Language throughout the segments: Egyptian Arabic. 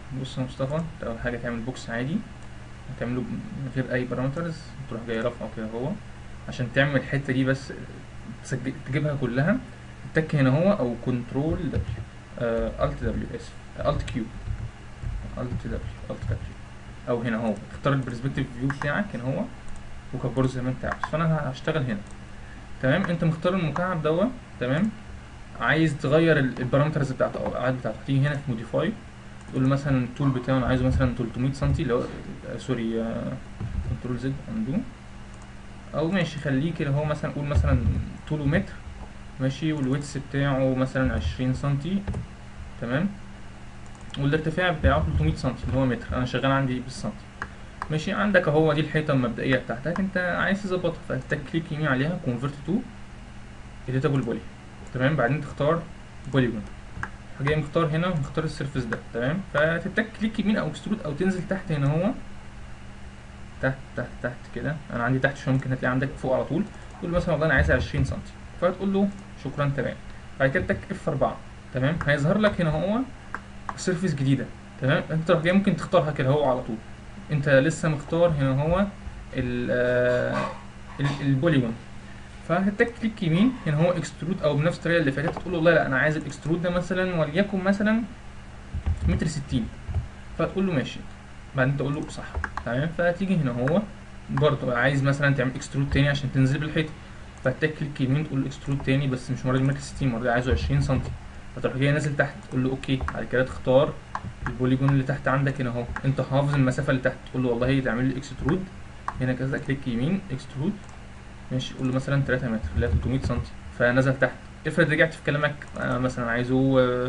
بص يا مصطفى انت اول حاجه تعمل بوكس عادي هتعمله من غير اي بارامترز تروح جاي رافعه كده هو عشان تعمل الحته دي بس تسجل تجيبها كلها تك هنا هو او كنترول دبليو الت دبليو اسف الت كيو الت دبليو الت دبليو او هنا هو تختار البرسبكتيف فيو بتاعك هنا هو وكبره زي ما انت عاوز فانا هشتغل هنا تمام انت مختار المكعب دوت تمام عايز تغير ال- البارامترز بتاعته او الابعاد بتاعته تيجي هنا في موديفاي تقول له مثلا الطول بتاعه انا عايزه مثلا 300 سم اللي هو آه، سوري كنترول زد اندو او ماشي خليه كده هو مثلا قول مثلا طوله متر ماشي والويتس بتاعه مثلا 20 سم تمام والارتفاع بتاعه 300 سم اللي هو متر انا شغال عندي بالسنتي ماشي عندك اهو دي الحيطه المبدئيه بتاعتك انت عايز تظبطها فتك كليك يمين عليها كونفرت تو اديتابل بولي تمام بعدين تختار بوليجون جاي مختار هنا ومختار السيرفيس ده تمام فتتك كليك يمين او اكسترود او تنزل تحت هنا هو تحت تحت تحت كده انا عندي تحت شويه ممكن هتلاقي عندك فوق على طول تقول له مثلا والله انا عايزها 20 سم فتقول له شكرا تمام بعد كده تك اف 4 تمام هيظهر لك هنا هو سيرفيس جديده تمام انت تروح جاي ممكن تختارها كده هو على طول انت لسه مختار هنا هو ال ال- البوليجون فهتك كليك يمين هنا هو اكسترود او بنفس الطريقه اللي فاتت تقول له والله لا انا عايز الاكسترود ده مثلا وليكن مثلا متر ستين فتقول له ماشي بعدين تقول له صح تمام فتيجي هنا هو برضه عايز مثلا تعمل اكسترود تاني عشان تنزل بالحيطه فتك كليك يمين تقول له اكسترود تاني بس مش المره دي متر ستين المره دي عايزه 20 سم فتروح جاي نازل تحت تقول له اوكي بعد كده تختار البوليجون اللي تحت عندك هنا اهو انت حافظ المسافه اللي تحت تقول له والله تعمل لي اكسترود هنا كذا كليك يمين اكسترود ماشي قول له مثلا 3 متر اللي هي 300 سم فنزل تحت افرض رجعت في كلامك انا مثلا عايزه آه،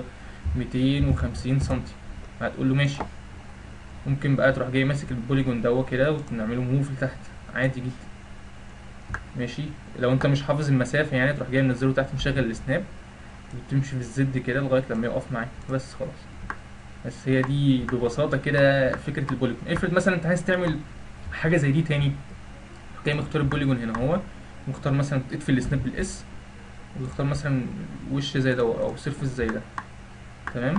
250 سم هتقول له ماشي ممكن بقى تروح جاي ماسك البوليجون دوت كده ونعمله موف لتحت عادي جدا ماشي لو انت مش حافظ المسافه يعني تروح جاي منزله تحت مشغل السناب وتمشي في الزد كده لغايه لما يقف معاك بس خلاص بس هي دي ببساطه كده فكره البوليجون افرض مثلا انت عايز تعمل حاجه زي دي تاني جاي مختار البوليجون هنا هو مختار مثلا تقفل السناب بالاس وتختار مثلا وش زي ده او سيرفيس زي ده تمام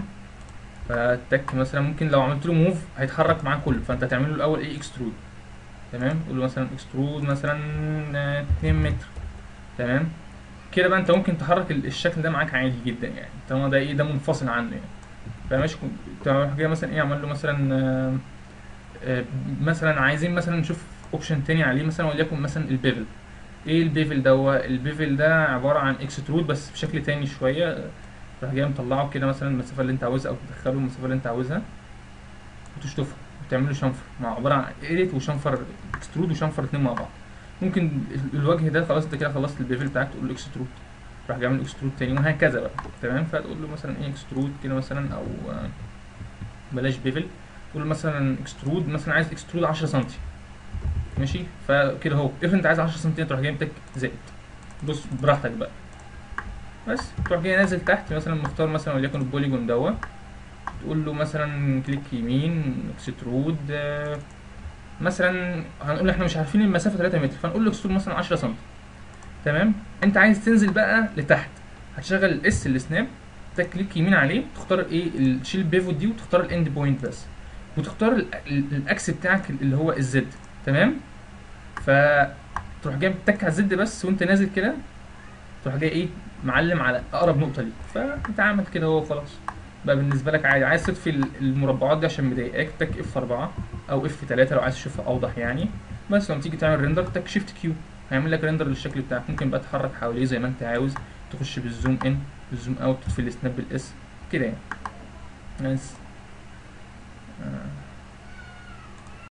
فتك مثلا ممكن لو عملت له موف هيتحرك معاه كله فانت هتعمل له الاول ايه اكسترود تمام قول له مثلا اكسترود مثلا آه، 2 متر تمام كده بقى انت ممكن تحرك ال- الشكل ده معاك عادي جدا يعني طالما ده ايه ده منفصل عنه يعني فماشي تروح جاي مثلا ايه اعمل له مثلا آه، آه، مثلا عايزين مثلا نشوف اوبشن تاني عليه مثلا وليكن مثلا البيفل ايه البيفل ده البيفل ده عباره عن اكسترود بس بشكل تاني شويه تروح جاي مطلعه كده مثلا المسافه اللي انت عاوزها او تدخله المسافه اللي انت عاوزها وتشطفها وتعمل له شنفر مع عباره عن ايديت وشنفر اكسترود وشنفر اتنين مع بعض ممكن ال- الوجه ده خلاص انت كده خلصت البيفل بتاعك تقول له اكسترود تروح جاي عامل اكسترود تاني وهكذا بقى تمام فتقول له مثلا ايه اكسترود كده مثلا او آه، بلاش بيفل تقول له مثلا اكسترود مثلا عايز اكسترود 10 سم ماشي فكده اهو افرض انت عايز 10 سم تروح جاي متك زائد بص براحتك بقى بس تروح جاي نازل تحت مثلا مختار مثلا وليكن البوليجون دوت تقول له مثلا كليك يمين اكسترود آه، مثلا هنقول احنا مش عارفين المسافه 3 متر فنقول له اكسترود مثلا 10 سم تمام انت عايز تنزل بقى لتحت هتشغل الاس السناب تكليك يمين عليه تختار ايه ال- تشيل البيفوت دي وتختار الاند بوينت بس وتختار ال- ال- الاكس بتاعك اللي هو الزد تمام فتروح جاي متك على الزد بس وانت نازل كده تروح جاي ايه معلم على اقرب نقطه ليك فانت عامل كده هو خلاص بقى بالنسبه لك عادي عايز تطفي ال- المربعات دي عشان مضايقاك تك اف 4 او اف 3 لو عايز تشوفها اوضح يعني بس لما تيجي تعمل ريندر تك شيفت كيو هيعمل لك ريندر للشكل بتاعك ممكن بقى تحرك حواليه زي ما انت عاوز تخش بالزوم ان بالزوم اوت تطفي السناب بالاس كده يعني بس آه.